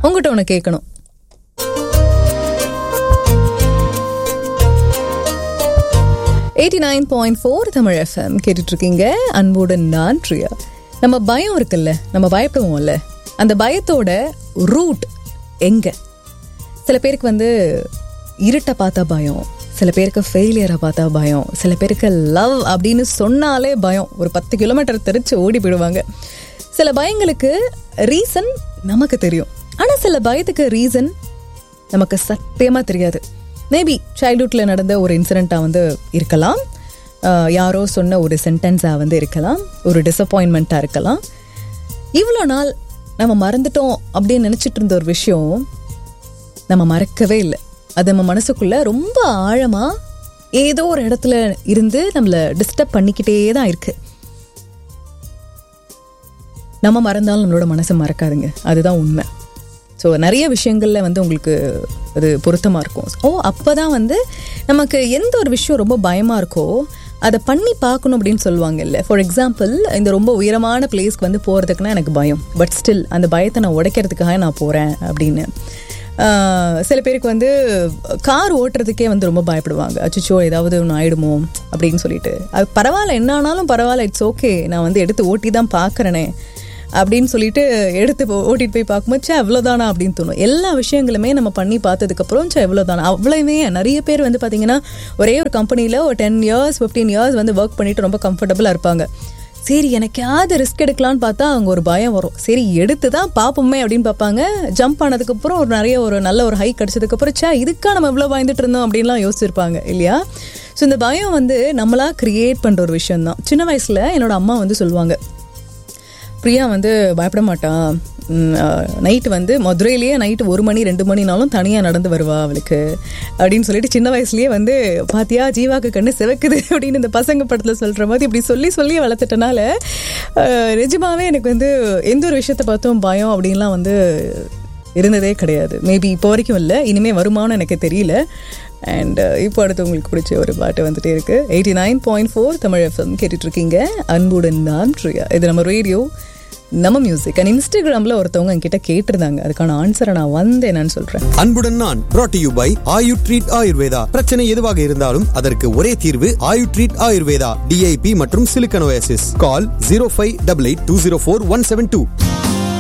உங்ககிட்ட ஒன்று கேட்கணும் eighty nine point four Tamil FM கேட்டுட்டு இருக்கீங்க அன்புடன் நான் ட்ரியா நம்ம பயம் இருக்குல்ல நம்ம பயப்படுவோம்ல அந்த பயத்தோட ரூட் எங்க சில பேருக்கு வந்து இருட்டை பார்த்தா பயம் சில பேருக்கு ஃபெயிலியரை பார்த்தா பயம் சில பேருக்கு லவ் அப்படின்னு சொன்னாலே பயம் ஒரு பத்து கிலோமீட்டர் தெரிச்சு ஓடி போயிடுவாங்க சில பயங்களுக்கு ரீசன் நமக்கு தெரியும் ஆனால் சில பயத்துக்கு ரீசன் நமக்கு சத்தியமாக தெரியாது மேபி சைல்ட்ஹுட்ல நடந்த ஒரு இன்சிடெண்ட்டாக வந்து இருக்கலாம் ஆஹ் யாரோ சொன்ன ஒரு சென்டென்ஸாக வந்து இருக்கலாம் ஒரு டிசப்பாயின்மெண்ட்டாக இருக்கலாம் இவ்வளோ நாள் நம்ம மறந்துட்டோம் அப்படின்னு நினச்சிட்டு இருந்த ஒரு விஷயம் நம்ம மறக்கவே இல்லை அது நம்ம மனசுக்குள்ள ரொம்ப ஆழமா ஏதோ ஒரு இடத்துல இருந்து நம்மளை டிஸ்டர்ப் பண்ணிக்கிட்டே தான் இருக்கு நம்ம மறந்தாலும் நம்மளோட மனசு மறக்காதுங்க அதுதான் உண்மை ஸோ நிறைய விஷயங்கள்ல வந்து உங்களுக்கு அது பொருத்தமாக இருக்கும் ஓ அப்போ தான் வந்து நமக்கு எந்த ஒரு விஷயம் ரொம்ப பயமாக இருக்கோ அதை பண்ணி பார்க்கணும் அப்படின்னு சொல்லுவாங்கல்ல ஃபார் எக்ஸாம்பிள் இந்த ரொம்ப உயரமான பிளேஸ்க்கு வந்து போகிறதுக்குனா எனக்கு பயம் பட் ஸ்டில் அந்த பயத்தை நான் உடைக்கிறதுக்காக நான் போகிறேன் அப்படின்னு ஆஹ் சில பேருக்கு வந்து கார் ஓட்டுறதுக்கே வந்து ரொம்ப பயப்படுவாங்க அச்சோ ஏதாவது ஒன்று ஆயிடுமோ அப்படின்னு சொல்லிட்டு அது பரவாயில்ல என்ன ஆனாலும் பரவாயில்ல இட்ஸ் ஓகே நான் வந்து எடுத்து ஓட்டி தான் பார்க்குறேனே அப்படின்னு சொல்லிட்டு எடுத்து போ- ஓட்டிட்டு போய் பார்க்கும்போது சே அவ்வளோதானா அப்படின்னு தோணும் எல்லா விஷயங்களுமே நம்ம பண்ணி பார்த்ததுக்கப்புறம் சே எவ்வளோதானா அவ்வளவுமே நிறைய பேர் வந்து பார்த்தீங்கன்னா ஒரே ஒரு கம்பெனியில் ஒரு டென் இயர்ஸ் ஃபிஃப்டீன் இயர்ஸ் வந்து ஒர்க் பண்ணிட்டு ரொம்ப கம்ஃபர்டபுளாக இருப்பாங்க சரி எனக்காவது ரிஸ்க் எடுக்கலான்னு பார்த்தா அவங்க ஒரு பயம் வரும் சரி எடுத்து தான் பார்ப்போமே அப்படின்னு பார்ப்பாங்க ஜம்ப் ஆனதுக்கப்புறம் ஒரு நிறைய ஒரு நல்ல ஒரு ஹை கிடச்சதுக்கப்புறம் சே இதுக்கா நம்ம இவ்வளோ பயந்துட்டு இருந்தோம் அப்படின்லாம் யோசிச்சிருப்பாங்க இல்லையா ஸோ இந்த பயம் வந்து நம்மளா கிரியேட் பண்ணுற ஒரு விஷயம் தான் சின்ன வயசில் என்னோட அம்மா வந்து சொல்லுவாங்க பிரியா வந்து பயப்பட மாட்டான் நைட்டு வந்து மதுரையிலேயே நைட்டு ஒரு மணி ரெண்டு மணினாலும் தனியாக நடந்து வருவா அவளுக்கு அப்படின்னு சொல்லிட்டு சின்ன வயசுலயே வந்து பாத்தியா ஜீவாக்கு கண்ணு சிவக்குது அப்படின்னு இந்த பசங்க படத்தில் சொல்கிற மாதிரி இப்படி சொல்லி சொல்லி வளர்த்துட்டனால அஹ், நிஜமாவே எனக்கு வந்து எந்த ஒரு விஷயத்தை பார்த்தும் பயம் அப்படின்லாம் வந்து இருந்ததே கிடையாது மேபி இப்போ வரைக்கும் இல்லை இனிமே வருமானு எனக்கு தெரியல அண்ட் இப்போ அடுத்து உங்களுக்கு பிடிச்ச ஒரு பாட்டு வந்துட்டே இருக்கு eighty nine point four Tamil FM கேட்டுட்டு இருக்கீங்க அன்புடன் நான் ப்ரியா இது நம்ம ரேடியோ நம்ம மியூசிக் அண்ட் இன்ஸ்டாகிராமில் ஒருத்தவங்க என்கிட்ட கேட்டிருந்தாங்க அதுக்கான ஆன்சரை நான் வந்து என்னன்னு சொல்கிறேன் அன்புடன் நான் brought to you by Ayu treat Ayurveda பிரச்சனை எதுவாக இருந்தாலும் அதற்கு ஒரே தீர்வு ஆயு ட்ரீட் ஆயுர்வேதா டிஐபி மற்றும் சிலிக்கனோசிஸ் call zero five double eight two zero four one seven two